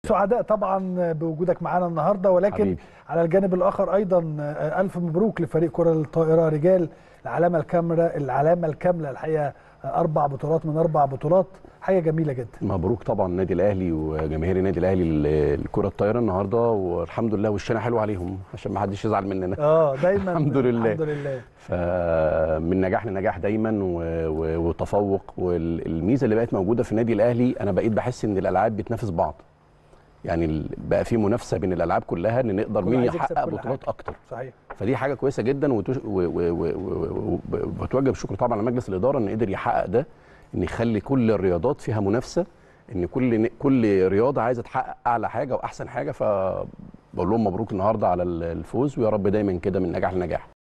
سعداء طبعا بوجودك معانا النهارده ولكن حبيبي. على الجانب الاخر ايضا آه، الف مبروك لفريق كره الطائره رجال العلامه الكامله العلامه الكامله الحقيقه آه، اربع بطولات من اربع بطولات حاجه جميله جدا مبروك طبعا النادي الاهلي وجماهير النادي الاهلي ل- الكره الطايره النهارده والحمد لله وشنا حلو عليهم عشان ما حدش يزعل مننا اه دايما الحمد لله. الحمد لله فمن نجاح لنجاح دايما و- و- وتفوق والميزه اللي بقت موجوده في النادي الاهلي انا بقيت بحس ان الالعاب بتنافس بعض يعني ال- بقى في منافسه بين الالعاب كلها ان نقدر كله مين عايز يكسب يحقق كل بطولات حاجة. اكتر صحيح فدي حاجه كويسه جدا وتش- و- و- و- و- و- وبتوجه الشكر طبعا لمجلس الاداره ان قدر يحقق ده ان يخلي كل الرياضات فيها منافسه ان كل كل رياضه عايزه تحقق اعلى حاجه واحسن حاجه فبقول لهم مبروك النهارده على الفوز ويا رب دايما كده من نجاح لنجاح